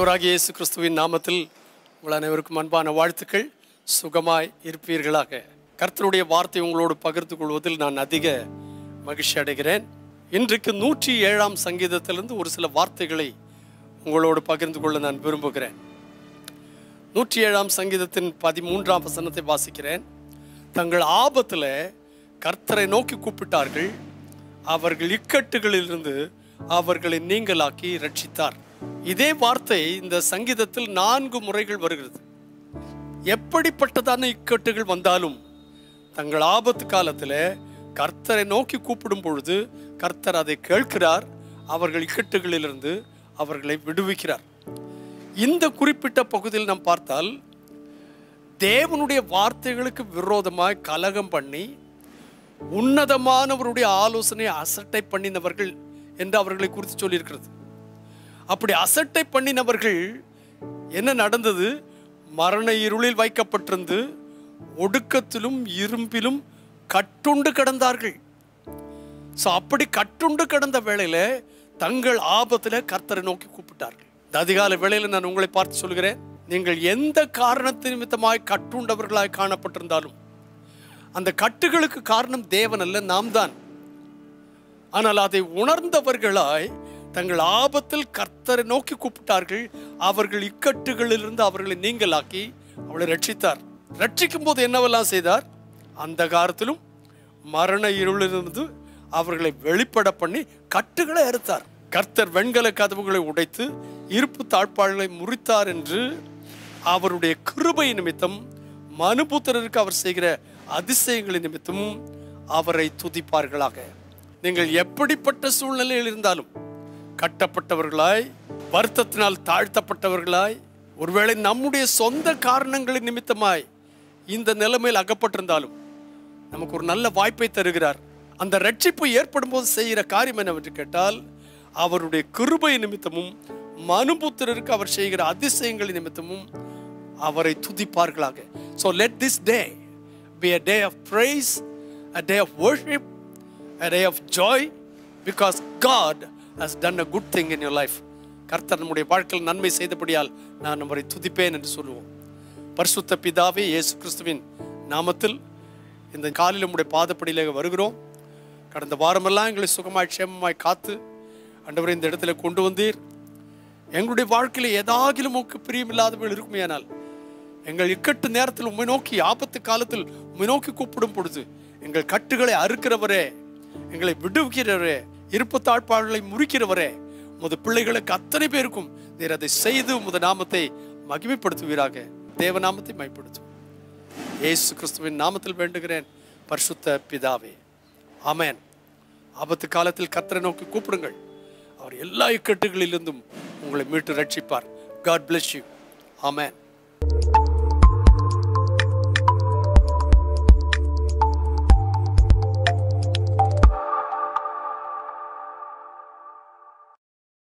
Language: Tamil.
ஆண்டவராகிய இயேசு கிறிஸ்துவின் நாமத்தில் உங்கள் அனைவருக்கும் அன்பான வாழ்த்துக்கள் சுகமாய் இருப்பீர்களாக கர்த்தருடைய வார்த்தை உங்களோடு பகிர்ந்து கொள்வதில் நான் அதிக மகிழ்ச்சி அடைகிறேன் இன்றைக்கு நூற்றி ஏழாம் சங்கீதத்திலிருந்து ஒரு சில வார்த்தைகளை உங்களோடு பகிர்ந்து கொள்ள நான் விரும்புகிறேன் நூற்றி ஏழாம் சங்கீதத்தின் பதிமூன்றாம் வசனத்தை வாசிக்கிறேன் தங்கள் ஆபத்தில் கர்த்தரை நோக்கி கூப்பிட்டார்கள் அவர்கள் இக்கட்டுகளிலிருந்து அவர்களை நீங்களாக்கி ரட்சித்தார் இதே வார்த்தை இந்த சங்கீதத்தில் நான்கு முறைகள் வருகிறது எப்படிப்பட்டதான இக்கட்டுகள் வந்தாலும் தங்கள் ஆபத்து காலத்தில் கர்த்தரை நோக்கி கூப்பிடும் பொழுது கர்த்தர் அதை கேட்கிறார் அவர்கள் இக்கட்டுகளிலிருந்து அவர்களை விடுவிக்கிறார் இந்த குறிப்பிட்ட பகுதியில் நாம் பார்த்தால் தேவனுடைய வார்த்தைகளுக்கு விரோதமாய் கலகம் பண்ணி உன்னதமானவருடைய ஆலோசனை அசட்டை பண்ணினவர்கள் என்று அவர்களை குறித்து சொல்லியிருக்கிறது அப்படி அசட்டை பண்ணினவர்கள் என்ன நடந்தது மரண இருளில் வைக்கப்பட்டிருந்து ஒடுக்கத்திலும் இரும்பிலும் கட்டுண்டு கிடந்தார்கள் ஸோ அப்படி கட்டுண்டு கிடந்த வேளையில தங்கள் ஆபத்தில் கர்த்தரை நோக்கி கூப்பிட்டார்கள் இந்த அதிகால வேளையில் நான் உங்களை பார்த்து சொல்கிறேன் நீங்கள் எந்த காரணத்தின் நிமித்தமாய் கட்டுண்டவர்களாய் காணப்பட்டிருந்தாலும் அந்த கட்டுகளுக்கு காரணம் தேவன் அல்ல நாம் தான் ஆனால் அதை உணர்ந்தவர்களாய் தங்கள் ஆபத்தில் கர்த்தரை நோக்கி கூப்பிட்டார்கள் அவர்கள் இக்கட்டுகளிலிருந்து அவர்களை நீங்களாக்கி அவளை ரட்சித்தார் ரட்சிக்கும் போது என்னவெல்லாம் செய்தார் அந்த காலத்திலும் மரண இருளிலிருந்து அவர்களை வெளிப்பட பண்ணி கட்டுகளை அறுத்தார் கர்த்தர் வெண்கல கதவுகளை உடைத்து இருப்பு தாழ்பாள்களை முறித்தார் என்று அவருடைய கிருபை நிமித்தம் மனுபுத்திரருக்கு அவர் செய்கிற அதிசயங்களின் நிமித்தமும் அவரை துதிப்பார்களாக நீங்கள் எப்படிப்பட்ட சூழ்நிலையில் இருந்தாலும் கட்டப்பட்டவர்களாய் வருத்தத்தினால் தாழ்த்தப்பட்டவர்களாய் ஒருவேளை நம்முடைய சொந்த காரணங்களின் நிமித்தமாய் இந்த நிலைமையில் அகப்பட்டிருந்தாலும் நமக்கு ஒரு நல்ல வாய்ப்பை தருகிறார் அந்த ரட்சிப்பு ஏற்படும் போது செய்கிற காரியம் என்னவென்று கேட்டால் அவருடைய கிருபை நிமித்தமும் மனுபுத்திரருக்கு அவர் செய்கிற அதிசயங்களின் நிமித்தமும் அவரை துதிப்பார்களாக so let this day be a day of praise a day of worship a day of joy because God has done a good thing in your life கர்த்தர் நம்முடைய வாழ்க்கையில் நன்மை செய்தபடியால் நான் அவரை துதிப்பேன் என்று சொல்லுவோம் பரிசுத்த பிதாவே இயேசு கிறிஸ்துவின் நாமத்தில் இந்த காலையில் நம்முடைய பாதப்படியில வருகிறோம் கடந்த வாரமெல்லாம் எங்களை சுகமாய் க்ஷேமமாய் காத்து ஆண்டவரை இந்த இடத்துல கொண்டு வந்தீர் எங்களுடைய வாழ்க்கையில் ஏதாகிலும் உமக்கு பிரியமில்லாதவர்கள் இருக்குமேயானால் எங்கள் இக்கட்டு நேரத்தில் உம்மை நோக்கி ஆபத்து காலத்தில் உம்மை நோக்கி கூப்பிடும் பொழுது எங்கள் கட்டுகளை அறுக்கிறவரே எங்களை விடுவிக்கிறவரே இருப்பு தாழ்பாடுகளை முறிக்கிறவரே உமது பிள்ளைகளுக்கு அத்தனை பேருக்கும் நீர் அதை செய்து உமது நாமத்தை மகிமைப்படுத்துவீராக தேவநாமத்தை மைப்படுத்தும் இயேசு கிறிஸ்துவின் நாமத்தில் வேண்டுகிறேன் பரிசுத்த பிதாவே ஆமென் ஆபத்து காலத்தில் கத்தரை நோக்கி கூப்பிடுங்கள் அவர் எல்லா இக்கட்டுகளிலிருந்தும் உங்களை மீட்டு ரட்சிப்பார் காட் bless you ஆமென்